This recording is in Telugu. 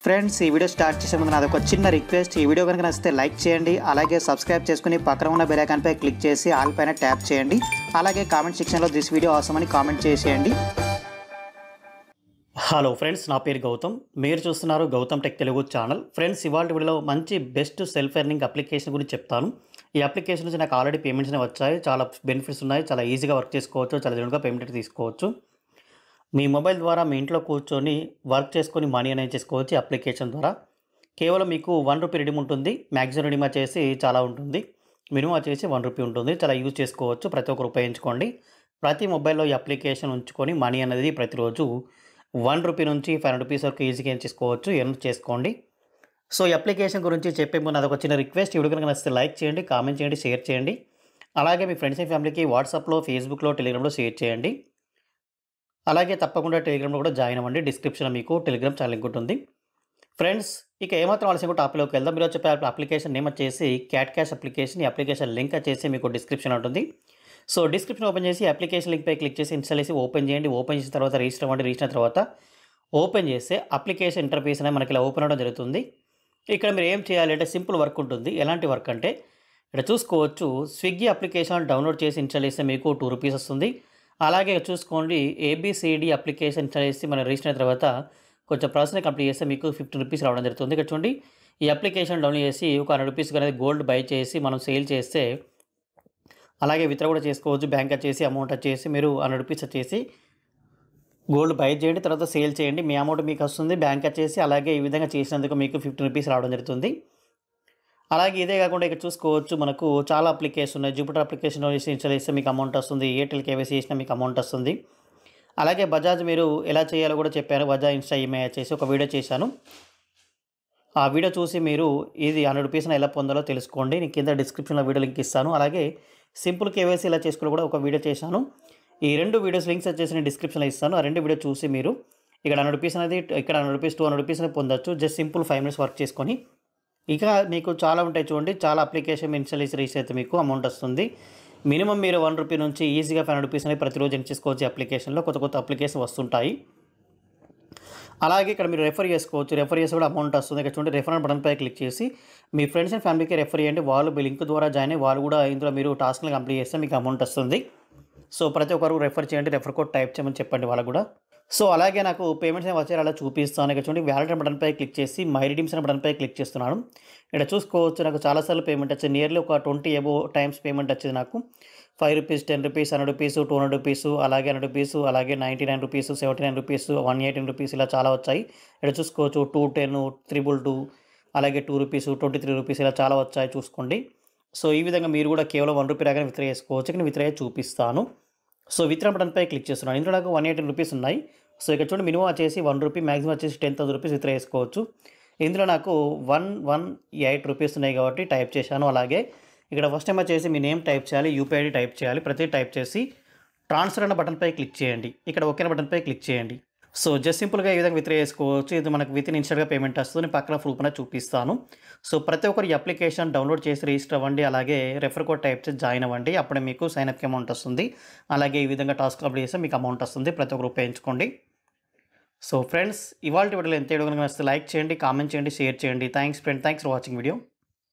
ఫ్రెండ్స్ ఈ వీడియో స్టార్ట్ చేసే ముందు నాది ఒక చిన్న రిక్వెస్ట్ ఈ వీడియో కనుక నచ్చితే లైక్ చేయండి అలాగే సబ్స్క్రైబ్ చేసుకుని పక్కన ఉన్న బెల్ ఐకాన్ పై క్లిక్ చేసి ఆల్ పైన ట్యాప్ చేయండి అలాగే కామెంట్ సెక్షన్లో దిస్ వీడియో అవసరం అని కామెంట్ చేసేయండి హలో ఫ్రెండ్స్ నా పేరు గౌతమ్ మీరు చూస్తున్నారు Gautam tech Telugu channel friends ఇవాళ వీడియోలో మంచి బెస్ట్ సెల్ఫ్ ఎర్నింగ్ అప్లికేషన్ గురించి చెప్తాను ఈ అప్లికేషన్ నుంచి నాకు ఆల్రెడీ పేమెంట్స్ అనేవి వచ్చాయి చాలా బెనిఫిట్స్ ఉన్నాయి చాలా ఈజీగా వర్క్ చేసుకోవచ్చు చాలా జనుగా పేమెంట్ తీసుకోవచ్చు మీ మొబైల్ ద్వారా మీ ఇంట్లో కూర్చొని వర్క్ చేసుకొని మనీ అనేది చేసుకోవచ్చు ఈ అప్లికేషన్ ద్వారా కేవలం మీకు వన్ రూపీ రెడీమ్ ఉంటుంది మ్యాక్సిమం రెడీమ్ వచ్చేసి చాలా ఉంటుంది మినిమం వచ్చేసి వన్ రూపీ ఉంటుంది చాలా యూజ్ చేసుకోవచ్చు ప్రతి ఒక్కరు ఉపయోగించుకోండి ప్రతి మొబైల్లో ఈ అప్లికేషన్ ఉంచుకొని మనీ అనేది ప్రతిరోజు వన్ రూపీ నుంచి ఫైవ్ హండ్రెడ్ రూపీస్ వరకు ఈజీగా ఏం చేసుకోవచ్చు ఎర్న్ చేసుకోండి సో ఈ అప్లికేషన్ గురించి చెప్పే ముందు అదొక చిన్న రిక్వెస్ట్ ఈ వీడియో కనుక నచ్చితే లైక్ చేయండి కామెంట్ చేయండి షేర్ చేయండి అలాగే మీ ఫ్రెండ్స్ అండ్ ఫ్యామిలీకి వాట్సాప్లో ఫేస్బుక్లో టెలిగ్రామ్లో షేర్ చేయండి అలాగే తప్పకుండా టెలిగ్రామ్లో కూడా జాయిన్ అవ్వండి డిస్క్రిప్షన్లో మీకు టెలిగ్రామ్ ఛానల్ లింక్ ఉంటుంది ఫ్రెండ్స్ ఇక ఏమాత్రం ఆలస్యం కూడా టాపిక్లోకి వెళ్దాం మీరు చెప్పే అప్లికేషన్ నేమ్ వచ్చేసి క్యాట్ క్యాష్ అప్లికేషన్ ఈ అప్లికేషన్ లింక్ వచ్చేసి మీకు డిస్క్రిప్షన్ ఉంటుంది సో డిస్క్రిప్షన్ ఓపెన్ చేసి అప్లికేషన్ లింక్ పై క్లిక్ చేసి ఇన్స్టాల్ చేసి ఓపెన్ చేయండి ఓపెన్ చేసిన తర్వాత రిజిస్టర్ అవ్వండి రిజిస్టర్ అయిన తర్వాత ఓపెన్ చేస్తే అప్లికేషన్ ఇంటర్ఫేస్ అనేది మనకి ఇలా ఓపెన్ అవ్వడం జరుగుతుంది ఇక్కడ మీరు ఏం చేయాలి అంటే సింపుల్ వర్క్ ఉంటుంది ఎలాంటి వర్క్ అంటే ఇక్కడ చూసుకోవచ్చు స్విగ్గీ అప్లికేషన్ డౌన్లోడ్ చేసి ఇన్స్టాల్ చేస్తే మీకు టూ రూపీస్ వస్తుంది అలాగే చూసుకోండి ఏబిసిడి అప్లికేషన్ ఇన్స్టాల్ చేసి మనం రిజిస్టర్ అయిన తర్వాత కొంచెం ప్రాసెస్ కంప్లీట్ చేస్తే మీకు ఫిఫ్టీన్ రూపీస్ రావడం జరుగుతుంది ఇక్కడ చూడండి ఈ అప్లికేషన్ డౌన్లోడ్ చేసి ఒక హండ్రెడ్ రూపీస్ అనేది గోల్డ్ బై చేసి మనం సేల్ చేస్తే అలాగే విత్డ్రా కూడా చేసుకోవచ్చు బ్యాంక్ వచ్చేసి అమౌంట్ వచ్చేసి మీరు హండ్రెడ్ రూపీస్ వచ్చేసి గోల్డ్ బై చేయండి తర్వాత సేల్ చేయండి మీ అమౌంట్ మీకు వస్తుంది బ్యాంక్ వచ్చేసి అలాగే ఈ విధంగా చేసినందుకు మీకు ఫిఫ్టీన్ రూపీస్ రావడం జరుగుతుంది అలాగే ఇదే కాకుండా ఇక్కడ చూసుకోవచ్చు మనకు చాలా అప్లికేషన్ ఉన్నాయి జూపిటర్ అప్లికేషన్ ఇన్స్టాల్ చేస్తే మీకు అమౌంట్ వస్తుంది ఎయిర్టెల్ కేవైసీ చేసినా మీకు అమౌంట్ వస్తుంది అలాగే బజాజ్ మీరు ఎలా చేయాలో కూడా చెప్పాను బజాజ్ ఇన్స్టా ఈమెయిల్ వచ్చేసి ఒక వీడియో చేశాను ఆ వీడియో చూసి మీరు ఇది హండ్రెడ్ రూపీస్ని ఎలా పొందాలో తెలుసుకోండి నేను కింద డిస్క్రిప్షన్లో వీడియో లింక్ ఇస్తాను అలాగే సింపుల్ కేవైసీ ఇలా చేసుకోవాలి కూడా ఒక వీడియో చేశాను ఈ రెండు వీడియోస్ లింక్స్ వచ్చేసి నేను డిస్క్రిప్షన్లో ఇస్తాను ఆ రెండు వీడియో చూసి మీరు ఇక్కడ హండ్రెడ్ రూపీస్ అనేది ఇక్కడ hundred rupees two hundred rupees అనేది పొందొచ్చు just simple five minutes work చేసుకొని ఇక మీకు చాలా ఉంటాయి చూడండి చాలా అప్లికేషన్ ఇన్స్టాల్ చేసి రీచ్ అయితే మీకు అమౌంట్ వస్తుంది మినిమం మీరు వన్ రూపీ నుంచి ఈజీగా ఫైవ్ హండ్రెడ్ రూపీస్ అనేది ప్రతిరోజు ఎన్ చేసుకోవచ్చు ఈ అప్లికేషన్లో కొత్త కొత్త అప్లికేషన్ వస్తుంటాయి అలాగే ఇక్కడ మీరు రెఫర్ చేసుకోవచ్చు రెఫర్ చేసి కూడా అమౌంట్ వస్తుంది ఇక్కడ చూడండి రెఫర్ బటన్ పై క్లిక్ చేసి మీ ఫ్రెండ్స్ అండ్ ఫ్యామిలీకి రెఫర్ చేయండి వాళ్ళు మీ లింక్ ద్వారా జాయిన్ అయ్యి వాళ్ళు కూడా ఇందులో మీరు టాస్క్ని కంప్లీట్ చేస్తే మీకు అమౌంట్ వస్తుంది సో ప్రతి ఒక్కరు రెఫర్ చేయండి రెఫర్ కోడ్ టైప్ చేయమని చెప్పండి వాళ్ళకు కూడా సో అలాగే నాకు పేమెంట్స్ ఏమి వచ్చాయి అలా చూపిస్తాను ఇక్కడ చూడండి వ్యాలెట్ బటన్ పై క్లిక్ చేసి మై రిడీమ్స్ అనే బటన్ పై క్లిక్ చేస్తున్నాను ఇక్కడ చూసుకోవచ్చు నాకు చాలాసార్లు పేమెంట్ వచ్చింది నియర్లీ ఒక ట్వంటీ ఎబో టైమ్స్ పేమెంట్ వచ్చింది నాకు five rupees ten rupees hundred rupees two hundred rupees అలాగే హండ్రెడ్ రూపీస్ అలాగే ninety nine rupees seventy nine rupees one eighteen rupees ఇలా చాలా వచ్చాయి ఇక్కడ చూసుకోవచ్చు టూ టెన్ త్రిబుల్ టూ అలాగే two rupees twenty three rupees ఇలా చాలా వచ్చాయి చూసుకోండి సో ఈ విధంగా మీరు కూడా కేవలం వన్ రూపీ రాగానే విత్డ్రా చేసుకోవచ్చు ఇక్కడ విత్డ్రా చూపిస్తాను సో విత్డ్రా బటన్పై క్లిక్ చేస్తున్నాను ఇందులో నాకు వన్ ఎయిటీన్ రూపీస్ ఉన్నాయి సో ఇక్కడ చూడండి మినిమం వచ్చేసి వన్ రూపీ మ్యాక్సిమం వచ్చేసి టెన్ థౌసండ్ రూపీస్ విత్డ్రా చేసుకోవచ్చు ఇందులో నాకు వన్ వన్ ఎయిట్ రూపీస్ ఉన్నాయి కాబట్టి టైప్ చేశాను అలాగే ఇక్కడ ఫస్ట్ టైం వచ్చేసి మీ నేమ్ టైప్ చేయాలి యూపీఐడి టైప్ చేయాలి ప్రతి టైప్ చేసి ట్రాన్స్ఫర్ అన్న బటన్పై క్లిక్ చేయండి ఇక్కడ ఓకే బటన్పై క్లిక్ చేయండి సో జస్ట్ సింపుల్గా ఈ విధంగా విత్డ్రా చేసుకోవచ్చు ఇది మనకు విత్ ఇన్ ఇన్స్టెంట్గా పేమెంట్ వస్తుంది పక్కన ప్రూఫ్ అనేది చూపిస్తాను సో ప్రతి ఒక్కరు ఈ అప్లికేషన్ డౌన్లోడ్ చేసి రిజిస్టర్ అవ్వండి అలాగే రెఫర్ కోడ్ టైప్ చేసి జాయిన్ అవ్వండి అప్పుడే మీకు సైన్ అప్ అమౌంట్ వస్తుంది అలాగే ఈ విధంగా టాస్క్ కంప్లీట్ చేస్తే మీకు అమౌంట్ వస్తుంది ప్రతి ఒక్కరు ఉపయోగించుకోండి సో ఫ్రెండ్స్ ఇవాళ వీడియోలో ఎంత ఏడు కనుక నచ్చితే లైక్ చేయండి కామెంట్ చేయండి షేర్ చేయండి thanks friend thanks for watching video